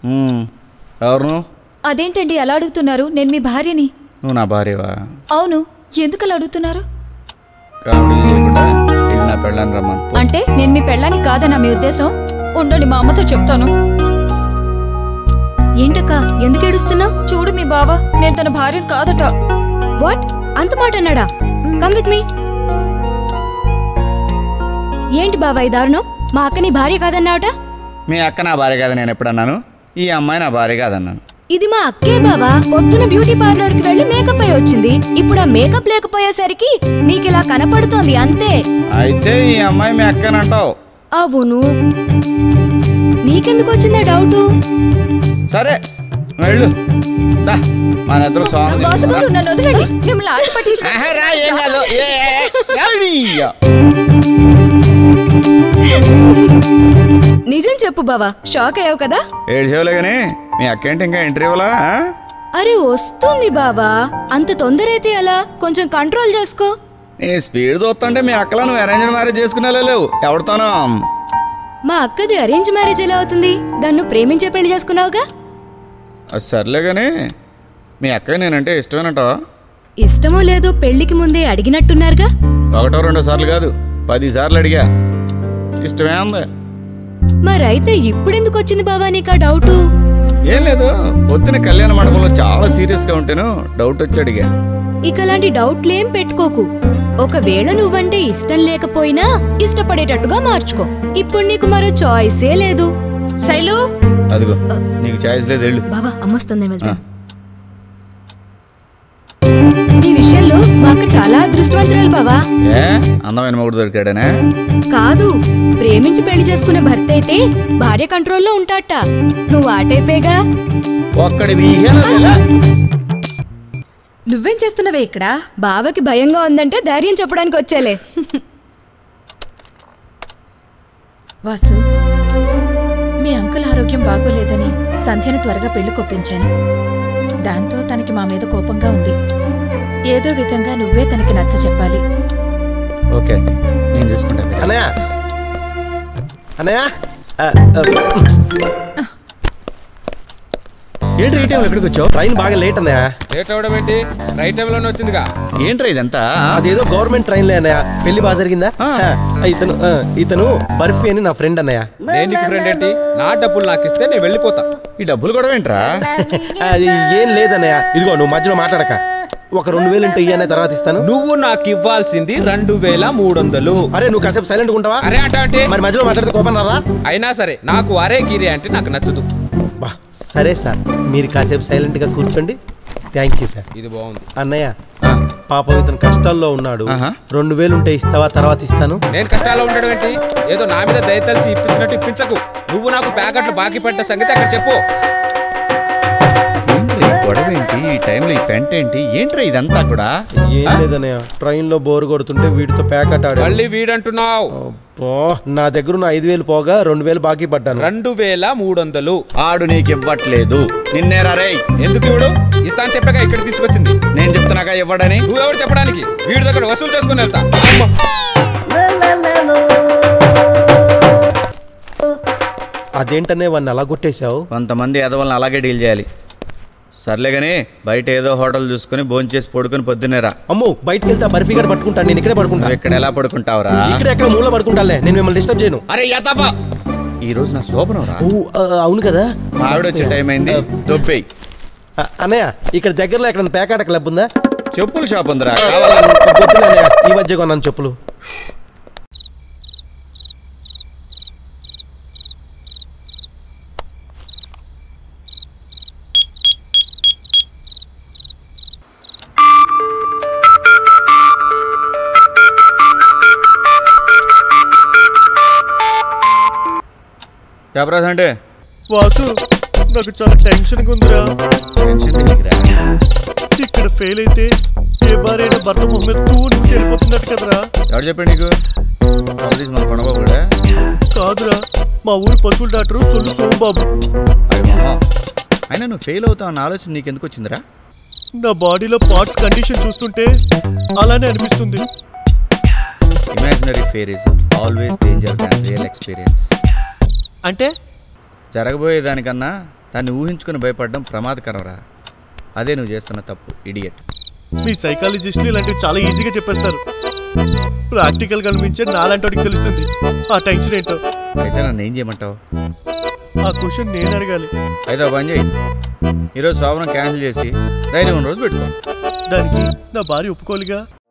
మ్మ్. ఎవరు నువ్వు అదేంటండి అలా అడుగుతున్నారు నేను మీ భార్యని నువ్వు నా భార్యవా అవును ఎందుకు అలా అడుగుతున్నారు కామెడీ చేయకుండా వెళ్ళి నా పెళ్ళాన్ని రమ్మను పో. అంటే నేను మీ పెళ్ళాని కాదన్నా మీ ఉద్దేశం ఉండండి మా అమ్మతో చెప్తాను ఏంటక్క ఎందుకు ఏడుస్తున్నావు చూడు మీ బావ నేను తన భార్యను కాదట వాట్ అంత మాట అన్నాడా కమ్ విత్ మీ ఏంటి బాబా ఈ దారుణం మా అక్క నీ భార్య కాదన్నావుట మీ అక్క నా భార్య కాదు నేను ఎప్పుడన్నాను ఈ అమ్మాయి నా భార్య కాదన్నాను ఇది మా అక్కే బావా పొద్దున బ్యూటీ పార్లర్ కి వెళ్ళి మేకప్ అయి వచ్చింది ఇప్పుడు ఆ మేకప్ లేకపోయేసరికి నీకు ఇలా కనపడుతోంది అంతే అయితే ఈ అమ్మాయి మీ అక్కనంటావు అవును నీకెందుకు వచ్చిందా డౌటు సరే వెళ్ళు దా, మన ఇద్దరు స్వామి బాసు గారు నన్ను వదలండి మిమ్మల్ని ఆట పట్టించు ఆహా, రా, ఏం కాదు ఏ, ఏ, ఏ, ఎవడీయ్యా? నిజం చెప్పు బావా షాక్ అయ్యావు కదా ఏడు సేవలే కానీ మీ అక్కేంటి ఇంకా ఇంటర్వ్యూలా అరే వస్తుంది బావా అంత తొందర అయితే ఎలా కొంచెం కంట్రోల్ చేసుకో నీ స్పీడ్ చూస్తుంటే మీ అక్కలా నువ్వు అరేంజ్ మ్యారేజ్ చేసుకునే లేవు ఎవరితోనో మా అక్కది అరేంజ్ మ్యారేజ్ ఎలా అవుతుంది దాన్ని ప్రేమించే పెళ్లి చేసుకున్నావుగా అది సర్లే కానీ మీ అక్క నేనంటే ఇష్టమేనట ఇష్టమో లేదో పెళ్లికి ముందే అడిగినట్టున్నారుగా ఒకటో రెండో సార్లు కాదు పది సార్లు అడిగా ఇష్టమే ఉంది మరైతే ఇప్పుడెందుకు వచ్చింది బావా నీకు ఆ డౌటు ఏం లేదు పొద్దున కళ్యాణ మండపంలో చాలా సీరియస్గా ఉంటేను డౌట్ వచ్చి అడిగా ఇక అలాంటి డౌట్లేం పెట్టుకోకు ఒకవేళ నువ్వంటే ఇష్టం లేకపోయినా ఇష్టపడేటట్టుగా మార్చుకో ఇప్పుడు నీకు మరో చాయిసే లేదు శైలు అదిగో నీకు ఛాయిస్ లేదు వెళ్ళు బావా అమ్మొస్తుంది వెళ్తా ఈ విషయంలో మా అక్క చాలా అదృష్టవంతురాలు బావా ఏ అందమైన మొగుడు దొరికాడనే కాదు ప్రేమించి పెళ్లి చేసుకునే భర్త అయితే భార్య కంట్రోల్లో ఉంటాట నువ్వు ఆటైపోయేగా ఒక్కడి వీహేనా తెలా? నువ్వేం చేస్తున్నావే ఇక్కడ బావకి భయంగా ఉందంటే ధైర్యం చెప్పడానికి వచ్చేలే వాసు మీ అంకుల్ ఆరోగ్యం బాగోలేదని సంధ్యను త్వరగా పెళ్లి కొప్పించాను దాంతో తనకి మా మీద కోపంగా ఉంది ఏదో విధంగా నువ్వే తనకి నచ్చ చెప్పాలి ఓకే అండి నేను చూసుకుంటా మీరు. అన్నయ్య అన్నయ్య ఆ, ఆ, ఏంటి ఈ టైంలో ఎక్కడికి వచ్చావు ట్రైన్ బాగా లేట్ అన్నయ్య లేట్ అవడం ఏంటి రైట్ టైంలోనే వచ్చిందిగా ఏంట్రా ఇదంతా అదేదో గవర్నమెంట్ ట్రైన్లే అన్నయ్య పెళ్లి బాగా జరిగిందా ఆ. ఆ, ఇతను ఆ, ఇతను బర్ఫీ అని నా ఫ్రెండ్ అన్నయ్య నేను నీకు ఫ్రెండ్ ఏంటి నా డబ్బులు నాకు ఇస్తే నేను వెళ్ళిపోతా ఈ డబ్బులు కూడా ఏంట్రా అది ఏం లేదన్నయ్య ఇదిగో నువ్వు మధ్యలో మాట్లాడక ఒక రెండు వేలు ఉంటే ఇయ్యనే తర్వాత ఇస్తాను నువ్వు నాకు ఇవ్వాల్సింది రెండు వేల మూడు వందలు అరే నువ్వు కాసేపు సైలెంట్ ఉంటావా అరే అంటే అంటే మరి మధ్యలో మాట్లాడితే కోపం రాదా అయినా సరే నాకు అరే గిరి అంటే నాకు నచ్చదు బా సరే సార్ మీరు కాసేపు సైలెంట్ గా కూర్చోండి థ్యాంక్ యూ సార్ ఇది బాగుంది అన్నయ్య ఆ, పాపం ఇతను కష్టాల్లో ఉన్నాడు ఆహా. రెండు వేలు ఉంటే ఇస్తావా తర్వాత ఇస్తాను నేను కష్టాల్లో ఉండడం ఏంటి ఏదో నా మీద దయతలిచి ఇప్పించినట్టు ఇప్పించకు నువ్వు నాకు ప్యాకెట్లు బాకీ పడ్డ సంగతి అక్కడ చెప్పు ఏంట్రా ఈ గొడవ ఏంటి ఈ టైంలో ఈ పెంట ఏంటి ఏంట్రా ఇదంతా కూడా ఏం లేదన్నయ్య ట్రైన్ లో బోర్ కొడుతుంటే వీటితో ప్యాకెట్ ఆడాడు మళ్ళీ వీడంటున్నావు అబ్బో, నా దగ్గర ఉన్న ఐదు వేలు పోగా రెండు వేలు బాకీ పడ్డాను రెండు వేల మూడు వందలు ఆడు నీకు ఇవ్వట్లేదు నిన్నేరా రేయ్ ఎందుకు ఇవ్వడు ఇస్తా అని చెప్పాక ఇక్కడ తీసుకొచ్చింది నేను చెప్తున్నాక ఇవ్వడని నువ్వెవరు చెప్పడానికి వీడి దగ్గర వసూలు చేసుకుని వెళ్తా అమ్మ. అదేంటనే వాడిని అలా కొట్టేశావు కొంతమంది ఎదవల్ని అలాగే డీల్ చేయాలి సర్లే కానీ బయట ఏదో హోటల్ చూసుకుని భోంచేసి పడుకుని పొద్దున్నేరా అమ్మో బయటికి వెళ్తే ఆ బర్ఫీ గడ పట్టుకుంటాను నేను ఇక్కడే పడుకుంటా నువ్వు ఇక్కడ ఎలా పడుకుంటావురా ఇక్కడ ఎక్కడ మూల పడుకుంటాలే నేను మిమ్మల్ని డిస్టర్బ్ చేయను అరే యతపా ఈ రోజు నా శోభనం రా ఓ, ఆ, అవును కదా మా ఆవిడ వచ్చే టైం అయింది దొబ్బేయ్ ఆ, అన్నయ్య ఇక్కడ దగ్గరలో ఎక్కడ పేకాట క్లబ్ ఉందా చెప్పుల షాప్ ఉందిరా కావాలా పొద్దున అన్నయ్య ఈ మధ్య కొన్నాను చెప్పులు చెప్పరాదు అంటే వాసు నాకు చాలా టెన్షన్గా ఉందిరా టెన్షన్ దేనికిరా? ఇక్కడ ఫెయిల్ అయితే ఏ భార్య భర్త మొహం మీద తూ నువ్వు వెళ్ళిపోతున్నట్టు కదరా ఎవరు చెప్పాడు నీకు కాలేజ్ మన కొనబాబు కూడా కాదురా మా ఊరి పశువుల డాక్టర్ సొల్లు సోమబాబు అయ్యో మొహం. అయినా నువ్వు ఫెయిల్ అవుతావు అన్న ఆలోచన నీకు ఎందుకు వచ్చిందిరా నా బాడీలో పార్ట్స్ కండిషన్ చూస్తుంటే అలానే అనిపిస్తుంది imaginary fear is always danger than real experience అంటే జరగబోయే దానికన్నా దాన్ని ఊహించుకుని భయపడడం ప్రమాదకరం రా అదే నువ్వు చేస్తున్న తప్పు ఇడియట్ మీ సైకాలజిస్టులు ఇలాంటివి చాలా ఈజీగా చెప్పేస్తారు ప్రాక్టికల్ కనిపించే నాలాంటి వాడికి తెలుస్తుంది ఆ టెన్షన్ ఏంటో అయితే నన్ను ఏం చేయమంటావు ఆ క్వశ్చన్ నేను అడగాలి అయితే ఒక పని చేయి ఈరోజు శోభనం క్యాన్సిల్ చేసి ధైర్యం ఉన్న రోజు పెట్టుకో దానికి నా భార్య ఒప్పుకోలిగా